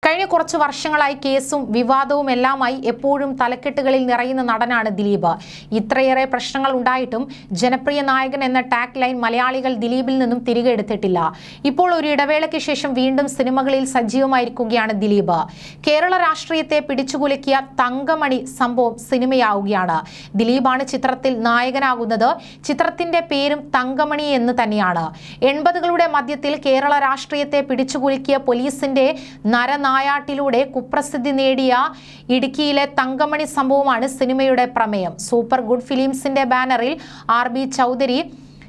കഴിഞ്ഞ കുറച്ച് വർഷങ്ങളായി കേസും വിവാദവും എല്ലാമായി എപ്പോഴും തലക്കെട്ടുകളിൽ നിറയുന്ന നടനാണ് ദിലീപ് ഇത്രയേറെ പ്രശ്നങ്ങൾ ഉണ്ടായിട്ടും ജനപ്രിയ നായകൻ എന്ന ടാഗ് ലൈൻ മലയാളികൾ ദിലീപിൽ നിന്നും തിരികെ എടുത്തിട്ടില്ല ഇപ്പോൾ ഒരു ഇടവേളയ്ക്ക് ശേഷം വീണ്ടും സിനിമകളിൽ സജീവമായിരിക്കുകയാണ് ദിലീപ് കേരള രാഷ്ട്രീയത്തെ പിടിച്ചുകുലുക്കിയ തങ്കമണി സംഭവം സിനിമയാവുകയാണ് ദിലീപാണ് ചിത്രത്തിൽ നായകനാകുന്നത് ചിത്രത്തിന്റെ പേരും തങ്കമണി എന്ന് തന്നെയാണ് എൺപതുകളുടെ മധ്യത്തിൽ കേരള രാഷ്ട്രീയത്തെ പിടിച്ചുകുലുക്കിയ പോലീസിന്റെ നരനായാട്ടിലൂടെ കുപ്രസിദ്ധി നേടിയ ഇടുക്കിയിലെ തങ്കമണി സംഭവമാണ് സിനിമയുടെ പ്രമേയം സൂപ്പർ ഗുഡ് ഫിലിംസിന്റെ ബാനറിൽ ആർ ബി ചൗധരി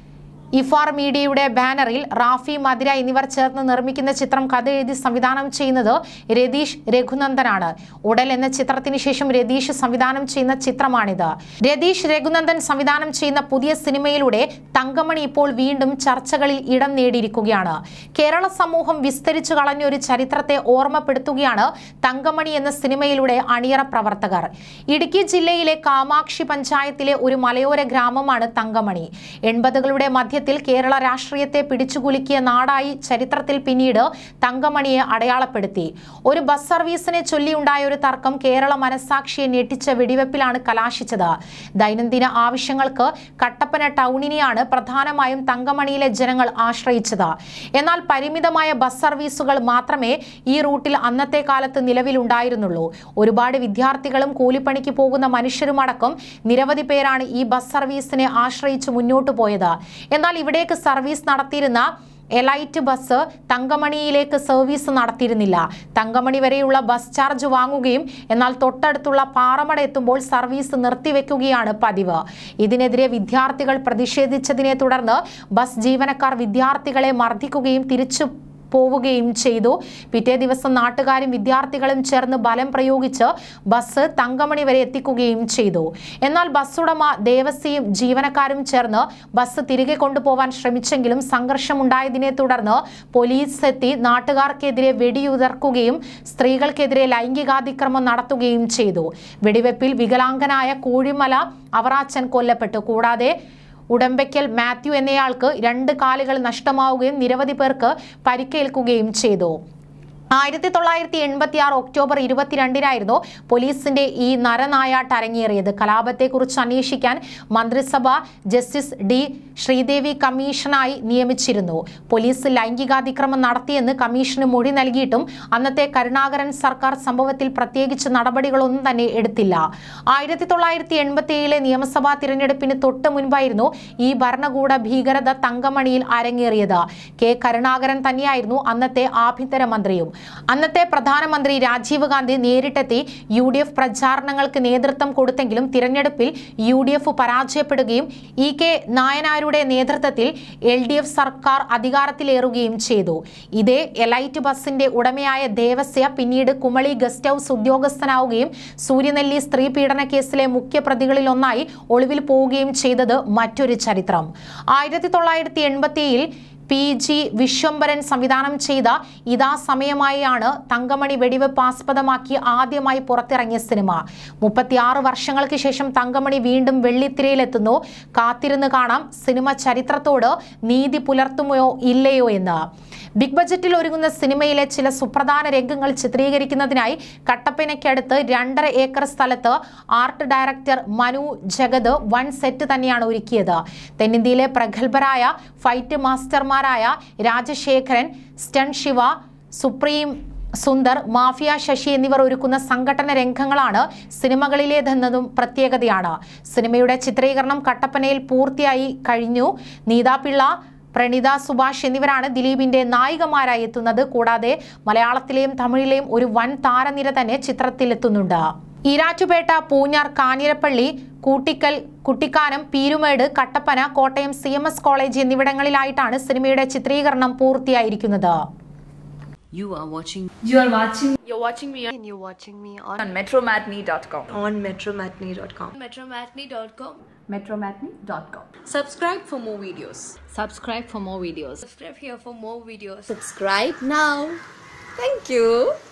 ഇഫാർ മീഡിയയുടെ ബാനറിൽ റാഫി മദിര എന്നിവർ ചേർന്ന് നിർമ്മിക്കുന്ന ചിത്രം കഥ എഴുതി സംവിധാനം ചെയ്യുന്നത് രതീഷ് രഘുനന്ദനാണ് ഉടൽ എന്ന ചിത്രത്തിന് ശേഷം രതീഷ് സംവിധാനം ചെയ്യുന്ന ചിത്രമാണിത് രതീഷ് രഘുനന്ദൻ സംവിധാനം ചെയ്യുന്ന പുതിയ സിനിമയിലൂടെ തങ്കമണി ഇപ്പോൾ വീണ്ടും ചർച്ചകളിൽ ഇടം നേടിയിരിക്കുകയാണ് കേരള സമൂഹം വിസ്തരിച്ചു കളഞ്ഞ ഒരു ചരിത്രത്തെ ഓർമ്മപ്പെടുത്തുകയാണ് തങ്കമണി എന്ന സിനിമയിലൂടെ അണിയറ പ്രവർത്തകർ ഇടുക്കി ജില്ലയിലെ കാമാക്ഷി പഞ്ചായത്തിലെ ഒരു മലയോര ഗ്രാമമാണ് തങ്കമണി എൺപതുകളുടെ മധ്യത്തിൽ കേരള രാഷ്ട്രീയത്തെ പിടിച്ചുകുലുക്കിയ നാടായി ചരിത്രത്തിൽ പിന്നീട് തങ്കമണിയെ അടയാളപ്പെടുത്തി ഒരു ബസ് സർവീസിനെ ചൊല്ലിയുണ്ടായ ഒരു തർക്കം കേരള മനസാക്ഷിയെ ഞെട്ടിച്ച വെടിവെപ്പിലാണ് കലാശിച്ചത് ദൈനംദിന ആവശ്യങ്ങൾക്ക് കട്ടപ്പന ടൗണിനെയാണ് പ്രധാനമായും തങ്കമണിയിലെ ജനങ്ങൾ ആശ്രയിച്ചത് എന്നാൽ പരിമിതമായ ബസ് സർവീസുകൾ മാത്രമേ ഈ റൂട്ടിൽ അന്നത്തെ കാലത്ത് നിലവിലുണ്ടായിരുന്നുള്ളൂ ഒരുപാട് വിദ്യാർത്ഥികളും കൂലിപ്പണിക്ക് പോകുന്ന മനുഷ്യരുമടക്കം നിരവധി പേരാണ് ഈ ബസ് സർവീസിനെ ആശ്രയിച്ച് മുന്നോട്ട് പോയത് എന്നാൽ ഇവിടേക്ക് സർവീസ് നടത്തിയിരുന്ന എലൈറ്റ് ബസ് തങ്കമണിയിലേക്ക് സർവീസ് നടത്തിയിരുന്നില്ല തങ്കമണി വരെയുള്ള ബസ് ചാർജ് വാങ്ങുകയും എന്നാൽ തൊട്ടടുത്തുള്ള പാറമട എത്തുമ്പോൾ സർവീസ് നിർത്തിവെക്കുകയാണ് പതിവ് ഇതിനെതിരെ വിദ്യാർത്ഥികൾ പ്രതിഷേധിച്ചതിനെ തുടർന്ന് ബസ് ജീവനക്കാർ വിദ്യാർത്ഥികളെ മർദ്ദിക്കുകയും തിരിച്ചു പോവുകയും ചെയ്തു പിറ്റേ ദിവസം നാട്ടുകാരും വിദ്യാർത്ഥികളും ചേർന്ന് ബലം പ്രയോഗിച്ച് ബസ് തങ്കമണി വരെ എത്തിക്കുകയും ചെയ്തു എന്നാൽ ബസ് ഉടമ ദേവസ്യയും ജീവനക്കാരും ചേർന്ന് ബസ് തിരികെ കൊണ്ടുപോവാൻ ശ്രമിച്ചെങ്കിലും സംഘർഷമുണ്ടായതിനെ തുടർന്ന് പോലീസ് എത്തി നാട്ടുകാർക്കെതിരെ വെടിയുതിർക്കുകയും സ്ത്രീകൾക്കെതിരെ ലൈംഗികാതിക്രമം നടത്തുകയും ചെയ്തു വെടിവെപ്പിൽ വികലാംഗനായ കൂഴിമല അവറാച്ചൻ കൊല്ലപ്പെട്ടു കൂടാതെ ഉടമ്പയ്ക്കൽ മാത്യു എന്നയാൾക്ക് രണ്ട് കാലുകൾ നഷ്ടമാവുകയും നിരവധി പേർക്ക് പരിക്കേൽക്കുകയും ചെയ്തു ആയിരത്തി തൊള്ളായിരത്തി എൺപത്തി ആറ് ഒക്ടോബർ ഇരുപത്തിരണ്ടിനായിരുന്നു പോലീസിന്റെ ഈ നരനായാട്ട് അരങ്ങേറിയത് കലാപത്തെക്കുറിച്ച് അന്വേഷിക്കാൻ മന്ത്രിസഭ ജസ്റ്റിസ് ഡി ശ്രീദേവി കമ്മീഷനായി നിയമിച്ചിരുന്നു പോലീസ് ലൈംഗികാതിക്രമം നടത്തിയെന്ന് കമ്മീഷന് മൊഴി നൽകിയിട്ടും അന്നത്തെ കരുണാകരൻ സർക്കാർ സംഭവത്തിൽ പ്രത്യേകിച്ച് നടപടികളൊന്നും തന്നെ എടുത്തില്ല ആയിരത്തി തൊള്ളായിരത്തി എൺപത്തി ഏഴിലെ നിയമസഭാ തിരഞ്ഞെടുപ്പിന് തൊട്ട് മുൻപായിരുന്നു ഈ ഭരണകൂട ഭീകരത തങ്കമണിയിൽ അരങ്ങേറിയത് കെ കരുണാകരൻ തന്നെയായിരുന്നു അന്നത്തെ ആഭ്യന്തര മന്ത്രിയും അന്നത്തെ പ്രധാനമന്ത്രി രാജീവ് ഗാന്ധി നേരിട്ടെത്തി യു ഡി എഫ് പ്രചാരണങ്ങൾക്ക് നേതൃത്വം കൊടുത്തെങ്കിലും തിരഞ്ഞെടുപ്പിൽ യു ഡി എഫ് പരാജയപ്പെടുകയും ഇ കെ നായനാരുടെ നേതൃത്വത്തിൽ എൽ ഡി എഫ് സർക്കാർ അധികാരത്തിലേറുകയും ചെയ്തു ഇതേ എലൈറ്റ് ബസിന്റെ ഉടമയായ ദേവസ്യ പിന്നീട് കുമളി ഗസ്റ്റ് ഹൌസ് ഉദ്യോഗസ്ഥനാവുകയും സൂര്യനെല്ലി സ്ത്രീ പീഡന കേസിലെ മുഖ്യപ്രതികളിൽ ഒന്നായി ഒളിവിൽ പോവുകയും ചെയ്തത് മറ്റൊരു ചരിത്രം ആയിരത്തി തൊള്ളായിരത്തി എൺപത്തിയിൽ പി ജി വിശ്വംഭരൻ സംവിധാനം ചെയ്ത ഇതാ സമയമായാണ് തങ്കമണി വെടിവെപ്പ് ആസ്പദമാക്കി ആദ്യമായി പുറത്തിറങ്ങിയ സിനിമ മുപ്പത്തിയാറ് വർഷങ്ങൾക്ക് ശേഷം തങ്കമണി വീണ്ടും വെള്ളിത്തിരയിലെത്തുന്നു കാത്തിരുന്ന് കാണാം സിനിമ ചരിത്രത്തോട് നീതി പുലർത്തുമോ ഇല്ലയോ എന്ന് ബിഗ് ബജറ്റിൽ ഒരുങ്ങുന്ന സിനിമയിലെ ചില സുപ്രധാന രംഗങ്ങൾ ചിത്രീകരിക്കുന്നതിനായി കട്ടപ്പനയ്ക്കടുത്ത് രണ്ടര ഏക്കർ സ്ഥലത്ത് art director Manu Jagath one set തന്നെയാണ് ഒരുക്കിയത് തെന്നിന്ത്യയിലെ പ്രഗത്ഭരായ ഫൈറ്റ് മാസ്റ്റർമാരായ Rajasekharan stun Siva supreme Sundar mafia Sasi എന്നിവർ ഒരുക്കുന്ന സംഘടന രംഗങ്ങളാണ് സിനിമകളിലേതെന്നതും പ്രത്യേകതയാണ് സിനിമയുടെ ചിത്രീകരണം കട്ടപ്പനയിൽ പൂർത്തിയായി കഴിഞ്ഞു നീതാപിള്ള പ്രണിത സുഭാഷ് എന്നിവരാണ് ദിലീപിന്റെ നായികമാരായി എത്തുന്നത് കൂടാതെ മലയാളത്തിലെയും തമിഴിലെയും ഒരു വൻ താരനിര തന്നെ ചിത്രത്തിലെത്തുന്നുണ്ട് ഈരാറ്റുപേട്ട പൂഞ്ഞാർ കാഞ്ഞിരപ്പള്ളി കൂട്ടിക്കൽ കുട്ടിക്കാനം പീരുമേട് കട്ടപ്പന കോട്ടയം സി കോളേജ് എന്നിവിടങ്ങളിലായിട്ടാണ് സിനിമയുടെ ചിത്രീകരണം പൂർത്തിയായിരിക്കുന്നത് You are watching You are watching You're watching me on and you're watching me on, on metromatney.com. on metromatney.com. metromatney.com. metromatney.com. Subscribe for more videos. subscribe for more videos. Subscribe here for more videos. Subscribe now. Thank you.